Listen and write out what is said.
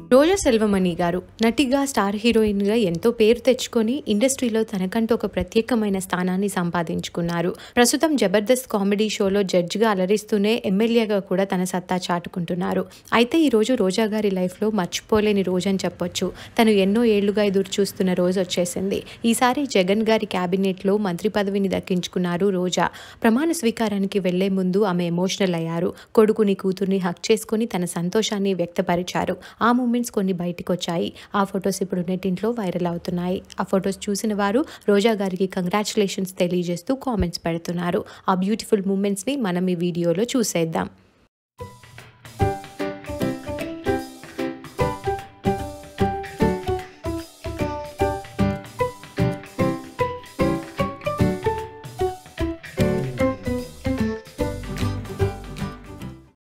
రోజా సెల్వమణి గారు నటిగా స్టార్ హీరోయిన్గా ఎంతో పేరు తెచ్చుకొని ఇండస్ట్రీలో తనకంటూ ఒక ప్రత్యేకమైన స్థానాన్ని సంపాదించుకున్నారు ప్రస్తుతం జబర్దస్త్ కామెడీ షోలో జడ్జిగా అలరిస్తూనే ఎమ్మెల్యేగా కూడా తన సత్తా చాటుకుంటున్నారు అయితే ఈ రోజు రోజా గారి లైఫ్లో మర్చిపోలేని రోజు అని చెప్పొచ్చు తను ఎన్నో ఏళ్లుగా ఎదురు చూస్తున్న రోజు వచ్చేసింది ఈసారి జగన్ గారి క్యాబినెట్లో మంత్రి పదవిని దక్కించుకున్నారు రోజా ప్రమాణ స్వీకారానికి వెళ్లే ముందు ఆమె ఎమోషనల్ అయ్యారు కొడుకుని కూతుర్ని హక్ చేసుకుని తన సంతోషాన్ని వ్యక్తపరిచారు ఆ మూమెంట్స్ కొన్ని బయటకు వచ్చాయి ఆ ఫొటోస్ ఇప్పుడు నెట్టింట్లో వైరల్ అవుతున్నాయి ఆ ఫొటోస్ చూసిన వారు రోజా గారికి కంగ్రాచులేషన్స్ తెలియజేస్తూ కామెంట్స్ పెడుతున్నారు ఆ బ్యూటిఫుల్ మూమెంట్స్ని మనం ఈ వీడియోలో చూసేద్దాం